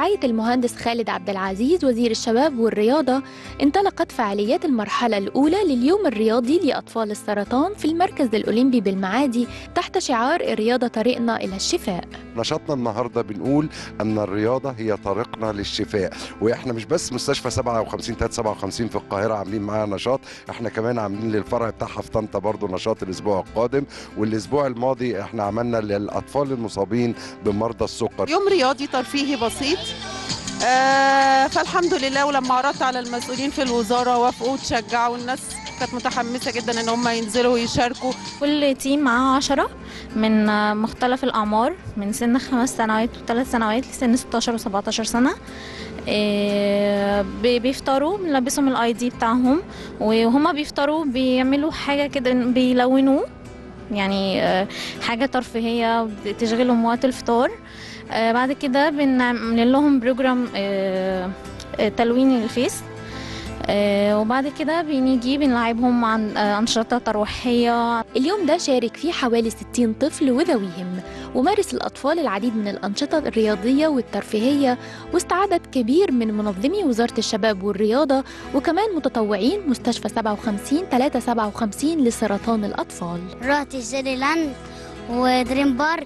برعاية المهندس خالد عبد العزيز وزير الشباب والرياضة انطلقت فعاليات المرحلة الأولى لليوم الرياضي لأطفال السرطان في المركز الأولمبي بالمعادي تحت شعار الرياضة طريقنا إلى الشفاء نشاطنا النهارده بنقول ان الرياضه هي طريقنا للشفاء واحنا مش بس مستشفى 57 357 في القاهره عاملين معاها نشاط احنا كمان عاملين للفرع بتاعها في طنطا برضو نشاط الاسبوع القادم والاسبوع الماضي احنا عملنا للاطفال المصابين بمرضى السكر يوم رياضي ترفيهي بسيط آه فالحمد لله ولما عرضت على المسؤولين في الوزاره وافقوا وتشجعوا الناس كانت متحمسه جدا ان هم ينزلوا ويشاركوا كل تيم معاه عشرة من مختلف الأعمار من سن خمس سنوات وثلاث سنوات لسن 16 و17 سنة إيه، بي- بيفطروا بنلبسهم الاي دي بتاعهم وهما بيفطروا بيعملوا حاجة كده بيلونوه يعني آه، حاجة ترفيهية تشغلهم وقت الفطار آه، بعد كده بنعمل لهم بروجرام آه، آه، تلوين الفيس آه، وبعد كده بنيجي بنلعبهم عن آه، أنشطة ترويحية اليوم ده شارك فيه حوالي 60 طفل وذويهم ومارس الأطفال العديد من الأنشطة الرياضية والترفيهية واستعدد كبير من منظمي وزارة الشباب والرياضة وكمان متطوعين مستشفى 57 357 لسرطان الأطفال رحت سيري لاند ودريم بارك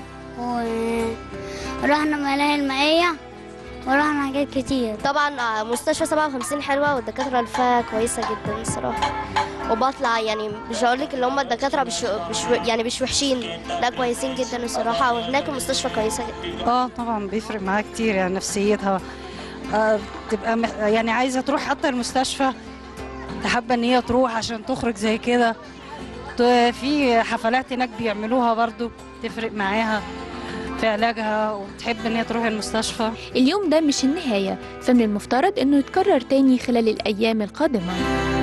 ورحنا ملاهي المائية ورحنا حاجات كتير طبعا مستشفى 57 حلوه والدكاتره اللي فيها كويسه جدا الصراحه وبطلع يعني مش هقول لك اللي هم الدكاتره مش مش يعني مش وحشين لا كويسين جدا الصراحه وهناك المستشفى كويسه جدا اه طبعا بيفرق معاها كتير يعني نفسيتها آه تبقى مح- يعني عايزه تروح حتى المستشفى حابه ان هي تروح عشان تخرج زي كده ت- في حفلات هناك بيعملوها برضو تفرق معاها في علاجها وتحب ان هي تروح المستشفى اليوم ده مش النهاية فمن المفترض أنه يتكرر تاني خلال الأيام القادمة